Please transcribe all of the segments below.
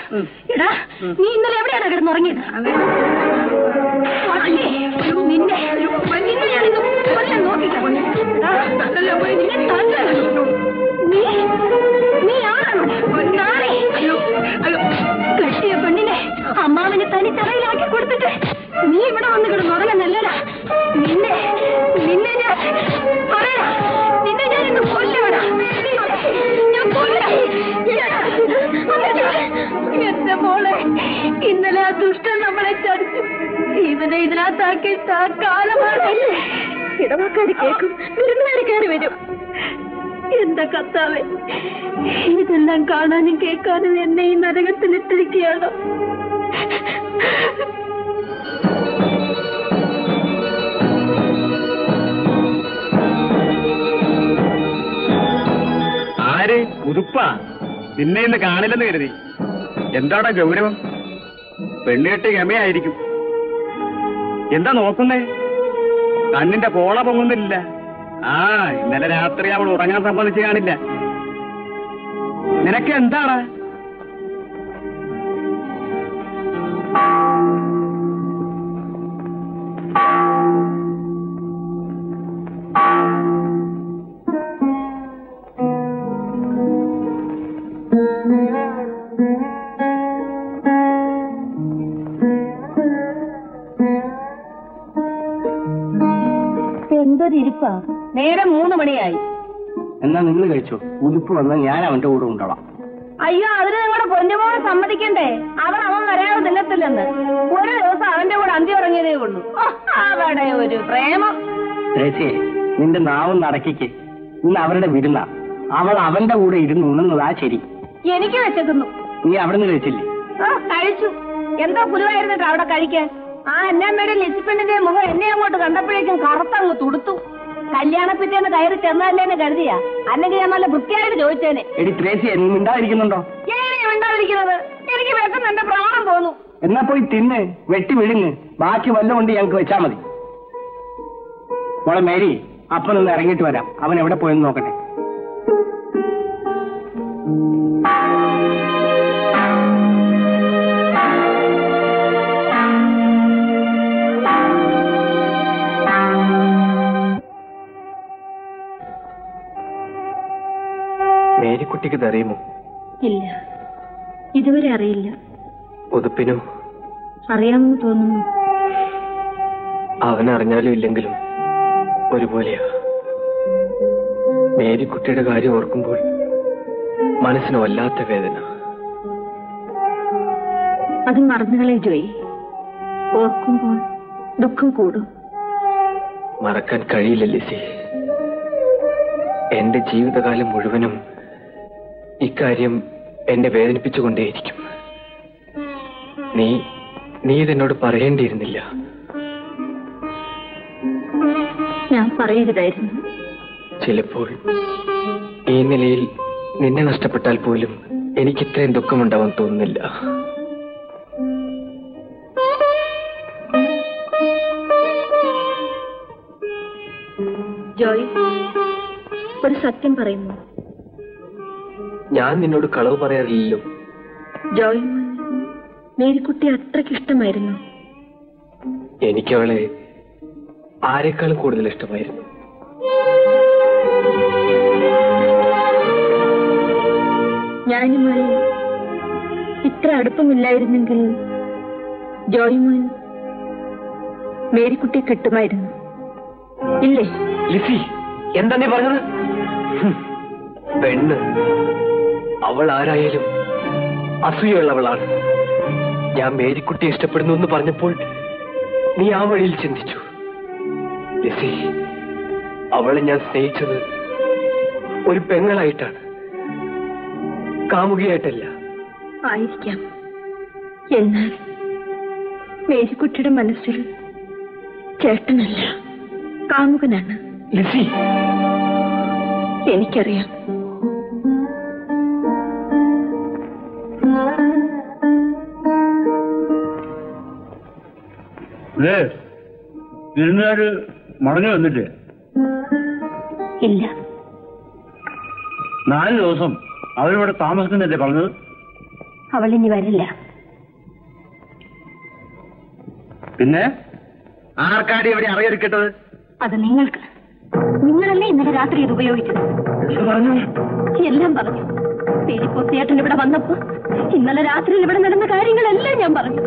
എടാ നീ ഇന്നലെ എവിടെയാണ് കിടന്നുറങ്ങിയത് അല്ലേ, നിന്നെ നിന്നെ ഞാനിന്ന് കൊല്ലാൻ നോക്കിയില്ല. എടാ, നിന്നെ തല്ല്. നീ നീ ആരാണ് നാളെ കെട്ടിയ പെണ്ണിനെ അമ്മാവിന് തനിത്തറയിലാക്കി കൊടുത്തിട്ട് നീ ഇവിടെ വന്ന് കിടന്നുറങ്ങുന്നല്ലടാ നിന്നെ നിന്നെ ഞാൻ പറയടാ നിന്നെ ഞാൻ ഇന്ന് കൊല്ലടാ ഞാൻ കൊല്ലാം എന്റെ മോളെ ഇന്നലെ ആ ദുഷ്ടൻ നമ്മളെ ചടിച്ചു ഇവനെ ഇതിനകത്താക്കിയിട്ട് ആ കാലമാണ് ഇടവക്കാര് കേൾക്കും വിരുന്നുകാര് കയറി വരും എന്താ കത്താവേ ഇതെല്ലാം കാണാനും കേൾക്കാനും എന്നെ ഈ നരകത്തിൽ ഇട്ടിരിക്കുകയാണോ ആര് ഉതുപ്പാ നിന്നെ ഇന്ന് കാണില്ലെന്ന് കരുതി എന്താടാ ഗൗരവം പെണ്ണുകെട്ടി ഗമയായിരിക്കും എന്താ നോക്കുന്നേ കണ്ണിന്റെ പോള പൊങ്ങുന്നില്ല ആ ഇന്നലെ രാത്രി അവൾ ഉറങ്ങാൻ സമ്മതിച്ച് കാണില്ല നിനക്ക് എന്താണ് എന്തൊരിപ്പാ നേരെ മൂന്ന് മണിയായി എന്നാ നിങ്ങൾ കഴിച്ചു ഉടുപ്പ് വന്നാൽ ഞാൻ അവന്റെ കൂടെ ഉണ്ടാവാം അയ്യോ അതിന് നിങ്ങളുടെ പൊന്നുമോളെ സമ്മതിക്കണ്ടേ അവർ അവൻ വരാതെ തിന്നത്തില്ലെന്ന് ഒരു ദിവസം അവന്റെ കൂടെ അന്തി ഉറങ്ങിയതേ ഉള്ളൂ ഓ, അവിടെ ഒരു പ്രേമം ത്രേസ്യേ നിന്റെ നാവും നടക്കിക്ക് ഇന്ന് അവരുടെ വിരുന്ന അവൾ അവന്റെ കൂടെ ഇരുന്ന് ഉണ്ണുന്നതാ ശരി എനിക്ക് വെച്ചേക്കുന്നു നീ അവിടെ നിന്ന് കഴിച്ചില്ലേ ഓ കഴിച്ചു എന്തോ പുലുവായിരുന്നിട്ട് അവിടെ കഴിക്കാൻ ആ എന്നമ്മയുടെ ലിച്ചിപ്പെണ്ണിന്റെ മുഖം എന്നെ അങ്ങോട്ട് കണ്ടപ്പോഴേക്കും കറുത്തങ്ങ് തുടുത്തു കല്യാണ പിറ്റേന്ന് കയറി ചെന്നല്ലേന്ന് കരുതിയാ അല്ലെങ്കിൽ ഞാൻ നല്ല വൃത്തിയായിട്ട് ചോദിച്ചേനെ എടി ത്രേസ്യേ നീ മിണ്ടാതിരിക്കുന്നുണ്ടോ എങ്ങനെയാ ഉണ്ടാതിരിക്കുന്നത് എനിക്ക് പെട്ടെന്ന് എന്റെ പ്രാണം പോന്നു എന്നാ പോയി തിന്ന് വെട്ടി വിഴുങ്ങ് ബാക്കി വല്ലതും കൊണ്ട് ഞങ്ങൾക്ക് വെച്ചാ മതി മോളെ മേരി അപ്പൊ നിന്ന് ഇറങ്ങിയിട്ട് വരാം അവൻ എവിടെ പോയെന്ന് നോക്കട്ടെ മേരിക്കുട്ടിക്ക് ഇതറിയുമോ ഇല്ല ഇതുവരെ അറിയില്ല ഉതുപ്പിനോ അറിയാമെന്ന് തോന്നുന്നു അവനറിഞ്ഞാലും ഇല്ലെങ്കിലും ഒരുപോലെയാ മേരിക്കുട്ടിയുടെ കാര്യം ഓർക്കുമ്പോൾ മനസ്സിന് വല്ലാത്ത വേദന അത് മറന്നുകളെ ജോയി ഓർക്കുമ്പോൾ ദുഃഖം കൂടും മറക്കാൻ കഴിയില്ല ലിസി എന്റെ ജീവിതകാലം മുഴുവനും ഇക്കാര്യം എന്നെ വേദനിപ്പിച്ചുകൊണ്ടേയിരിക്കും നീ നീ ഇതെന്നോട് പറയേണ്ടിയിരുന്നില്ല ഞാൻ പറയരുതായിരുന്നു ചിലപ്പോൾ ഈ നിലയിൽ നിന്നെ നഷ്ടപ്പെട്ടാൽ പോലും എനിക്ക് ഇത്രയും ദുഃഖമുണ്ടാവാൻ തോന്നുന്നില്ല ജോയ് ഒരു സത്യം പറയുന്നു ഞാൻ നിന്നോട് കളവ് പറയാറില്ലല്ലോ ജോയ് മേരിക്കുട്ടി അത്രയ്ക്ക് ഇഷ്ടമായിരുന്നു എനിക്കവളെ ആരെക്കാളും കൂടുതൽ ഇഷ്ടമായിരുന്നു ഞാനുമായി ഇത്ര അടുപ്പമില്ലായിരുന്നെങ്കിൽ ജോയ്മോൻ മേരിക്കുട്ടി കെട്ടുമായിരുന്നു ഇല്ലേ ലിസി എന്താ നീ പറഞ്ഞത് ഹും, പെണ്ണ് അവൾ ആരായാലും അസൂയുള്ളവളാണ് ഞാൻ മേരിക്കുട്ടിയെ ഇഷ്ടപ്പെടുന്നു എന്ന് പറഞ്ഞപ്പോൾ നീ ആ വഴിയിൽ ചിന്തിച്ചു ലിസി അവളെ ഞാൻ സ്നേഹിച്ചത് ഒരു പെങ്ങളായിട്ടാണ് കാമുകിയായിട്ടല്ല ആയിരിക്കാം എന്നാൽ മേരിക്കുട്ടിയുടെ മനസ്സിൽ ചേട്ടനല്ല കാമുകനാണ് ലിസി എനിക്കറിയാം വിരുന്നുകാര് മടങ്ങി വന്നില്ലേ ഇല്ല നാല് ദിവസം അവരിവിടെ താമസിക്കുന്നില്ലേ പറഞ്ഞത് അവൾ ഇനി വരില്ല പിന്നെ ആർക്കാടി ഇവിടെ അറിയൊരുക്കിട്ടത് അത് നിങ്ങൾക്ക് നിങ്ങളല്ലേ ഇന്നലെ രാത്രി ഇത് ഉപയോഗിച്ചത് പറഞ്ഞു എല്ലാം പറഞ്ഞു തിരിപ്പൊത്തിയേട്ടൻ ഇവിടെ വന്നപ്പോ ഇന്നലെ രാത്രിയിൽ ഇവിടെ നടന്ന കാര്യങ്ങളെല്ലാം ഞാൻ പറഞ്ഞു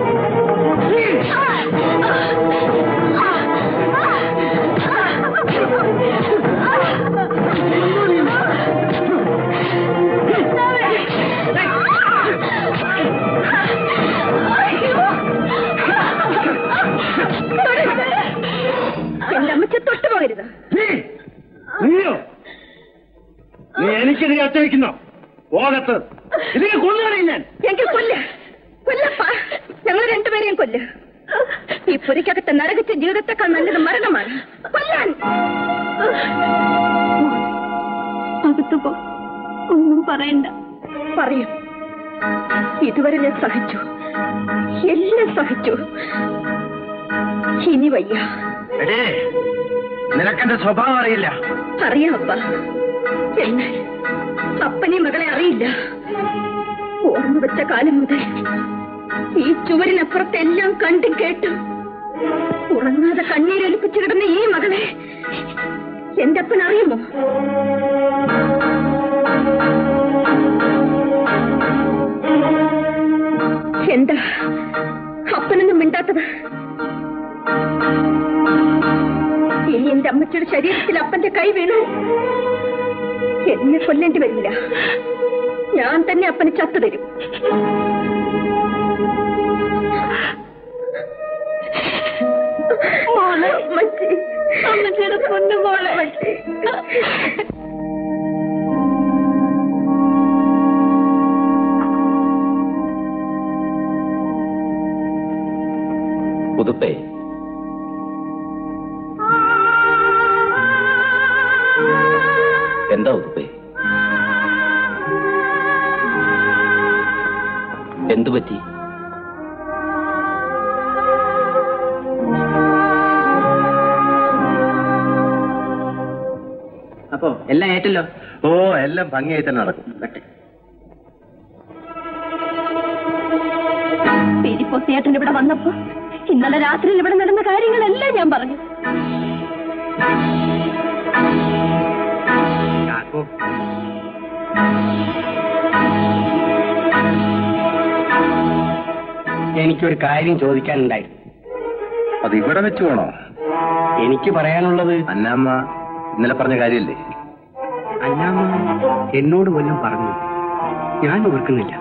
എന്റെ അമ്മച്ച തൊട്ടുപോകരുത് നീയോ നീ എനിക്കിത് കത്തയക്കുന്നോ പോകത്ത് ഇതിനെ കൊന്നുകളയും ഞാൻ എങ്കിൽ കൊല്ല കൊല്ലപ്പ ഞങ്ങൾ രണ്ടുപേരെയും കൊല്ല ഈ പുരയ്ക്കകത്ത് നരകിച്ച ജീവിതത്തെക്കാൾ നല്ലത് മരണമാണ് കൊല്ലാൻ അകത്തു പോ ഒന്നും പറയണ്ട പറയും ഇതുവരെ ഞാൻ സഹിച്ചു എല്ലാം സഹിച്ചു ഇനി വയ്യ എടേ നിനക്കെന്റെ സ്വഭാവം അറിയില്ല അറിയാം അപ്പ എന്നാൽ അപ്പനെ മകളെ അറിയില്ല ഓർമ്മ വെച്ച കാലം മുതൽ ഈ ചുവരിനപ്പുറത്തെല്ലാം കണ്ടും കേട്ടും ഉറങ്ങാതെ കണ്ണീരൊലിപ്പിച്ചു കിടന്ന ഈ മകളെ എന്റെ അപ്പൻ അറിയുമോ എന്താ അപ്പനൊന്നും മിണ്ടാത്തത് ഇനി എന്റെ അമ്മച്ചിയുടെ ശരീരത്തിൽ അപ്പന്റെ കൈ വീണു എന്നെ കൊല്ലേണ്ടി വരില്ല ഞാൻ തന്നെ അപ്പന് ചത്തു തരും മോളെ അമ്മച്ചി അമ്മച്ചിയുടെ പൊന്നു മോളെ അമ്മച്ചി പുതുപ്പേ എന്താ പുതുപ്പേ എന്തു പറ്റി അപ്പോ എല്ലാം ഏറ്റല്ലോ ഓ എല്ലാം ഭംഗിയായി തന്നെ നടക്കും തിരിപ്പൊത്തിയേട്ടൻ ഇവിടെ വന്നപ്പോ ഇന്നലെ രാത്രിയിൽ ഇവിടെ നടന്ന കാര്യങ്ങളെല്ലാം ഞാൻ പറഞ്ഞു എനിക്കൊരു കാര്യം ചോദിക്കാനുണ്ടായി അത് ഇവിടെ വെച്ച് വേണോ എനിക്ക് പറയാനുള്ളത് അന്നമ്മ ഇന്നലെ പറഞ്ഞ കാര്യല്ലേ അല്ലാമ എന്നോട് വല്ലതും പറഞ്ഞു ഞാൻ ഓർക്കുന്നില്ല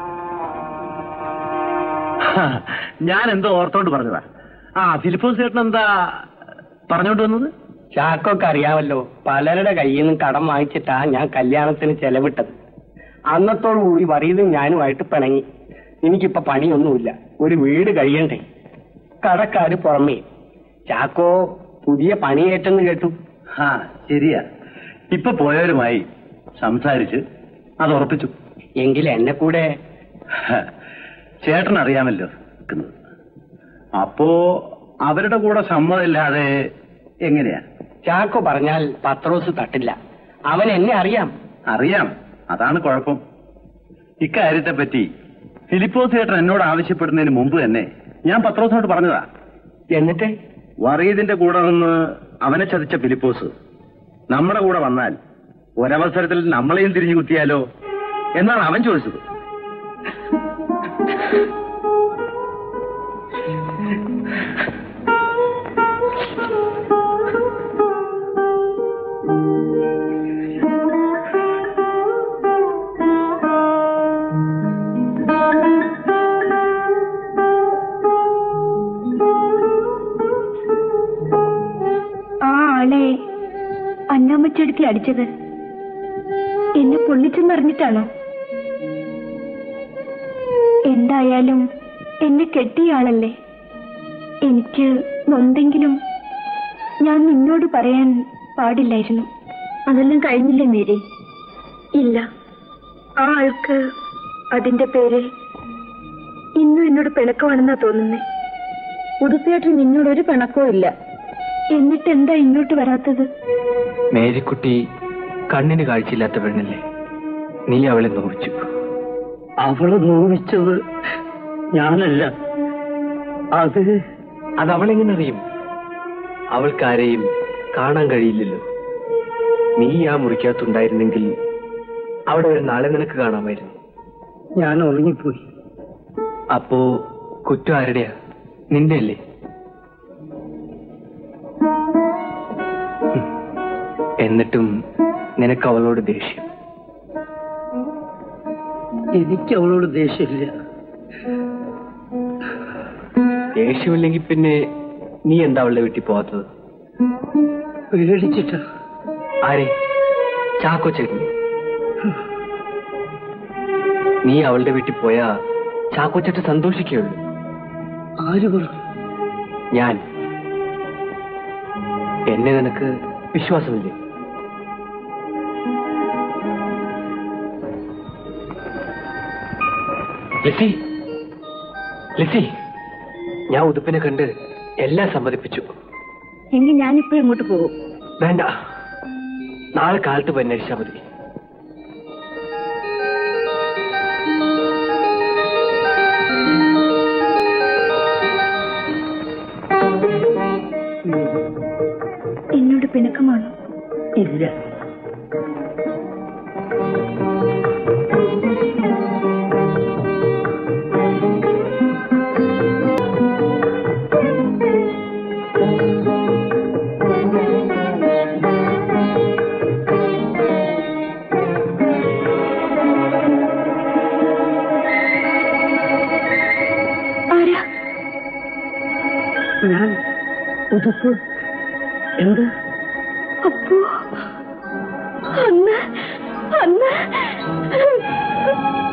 ഞാൻ എന്തോ ഓർത്തോണ്ട് പറഞ്ഞതാ ആ ഫിലിപ്പോസ് ചേട്ടൻ എന്താ പറഞ്ഞോണ്ട് വന്നത് ചാക്കൊക്കെ അറിയാമല്ലോ പലരുടെ കയ്യിൽ നിന്നും കടം വാങ്ങിച്ചിട്ടാ ഞാൻ കല്യാണത്തിന് ചെലവിട്ടത് അന്നത്തോടു കൂടി വറീതും ഞാനുമായിട്ട് പിണങ്ങി എനിക്കിപ്പോ പണിയൊന്നുമില്ല ഒരു വീട് കഴിയണ്ടേ കടക്കാര് പുറമേ ചാക്കോ പുതിയ പണിയേറ്റെന്ന് കേട്ടു ആ ശരിയാ ഇപ്പൊ പോയവരുമായി സംസാരിച്ച് അത് ഉറപ്പിച്ചു എങ്കിൽ എന്നെ കൂടെ ഹ, ചേട്ടൻ അറിയാമല്ലോ നിൽക്കുന്നത് അപ്പോ അവരുടെ കൂടെ സമ്മതമില്ലാതെ എങ്ങനെയാ ചാക്കോ പറഞ്ഞാൽ പത്രോസ് തട്ടില്ല അവൻ എന്നെ അറിയാം അറിയാം അതാണ് കുഴപ്പം ഇക്കാര്യത്തെ പറ്റി ഫിലിപ്പോസ് ചേട്ടൻ എന്നോട് ആവശ്യപ്പെടുന്നതിന് മുമ്പ് തന്നെ ഞാൻ പത്രോസിനോട് പറഞ്ഞതാ എന്നിട്ട് വറീദിന്റെ കൂടെ നിന്ന് അവനെ ചതിച്ച ഫിലിപ്പോസ് നമ്മുടെ കൂടെ വന്നാൽ ഒരവസരത്തിൽ നമ്മളെയും തിരിഞ്ഞു കുത്തിയാലോ എന്നാണ് അവൻ ചോദിച്ചത് ആ ആളെ അന്നാമ്മച്ചെടുത്തി അടിച്ചത് എന്നെ പൊള്ളിച്ചെന്നറിഞ്ഞിട്ടാണോ എന്തായാലും എന്നെ കെട്ടിയ ആളല്ലേ എനിക്ക് നൊന്തെങ്കിലും ഞാൻ നിന്നോട് പറയാൻ പാടില്ലായിരുന്നു അതെല്ലാം കഴിഞ്ഞില്ലേ മേരി ഇല്ല ആ ആൾക്ക് അതിന്റെ പേരിൽ ഇന്നും എന്നോട് പിണക്കമാണെന്നാ തോന്നുന്നേ ഉടുപ്പിയായിട്ട് നിന്നോട് ഒരു പിണക്കവും ഇല്ല എന്നിട്ട് എന്താ ഇങ്ങോട്ട് വരാത്തത് മേരിക്കുട്ടി കണ്ണിന് കാഴ്ചയില്ലാത്ത പെണ്ണല്ലേ നീ അവളെ നോവിച്ചു അവളെ നോവിച്ചത് ഞാനല്ല അത് അത് അവളെങ്ങനെ അറിയും അവൾക്കാരെയും കാണാൻ കഴിയില്ലല്ലോ നീ ആ മുറിക്കകത്തുണ്ടായിരുന്നെങ്കിൽ അവിടെ ഒരു നാളെ നിനക്ക് കാണാമായിരുന്നു ഞാൻ ഉറങ്ങിപ്പോയി അപ്പോ കുറ്റം ആരുടെയാ നിന്റെ അല്ലേ ഹും. എന്നിട്ടും നിനക്ക് അവളോട് ദേഷ്യം എനിക്ക് അവളോട് ദേഷ്യമില്ല ദേഷ്യമില്ലെങ്കിൽ പിന്നെ നീ എന്താ അവളുടെ വീട്ടിൽ പോകാത്തത് പേടിച്ചിട്ടാ ആരെ ചാക്കോ ചേട്ടൻ നീ അവളുടെ വീട്ടിൽ പോയാ ചാക്കോ ചേട്ടൻ സന്തോഷിക്കുകയുള്ളൂ ആര് പറഞ്ഞു ഞാൻ എന്നെ നിനക്ക് വിശ്വാസമില്ലേ ലിസി ലിസി ഞാൻ ഉടുപ്പിനെ കണ്ട് എല്ലാം സമ്മതിപ്പിച്ചു എങ്കിൽ ഞാനിപ്പോ ഇങ്ങോട്ട് പോകും വേണ്ട നാളെ കാലത്ത് പോയി അന്വേഷിച്ചാൽ മതി എന്നോട് പിണക്കമാണോ ഇല്ല ആരാ ഞാൻ ഉടുപ്പ് എന്താ അപ്പോ അന്ന് അന്ന്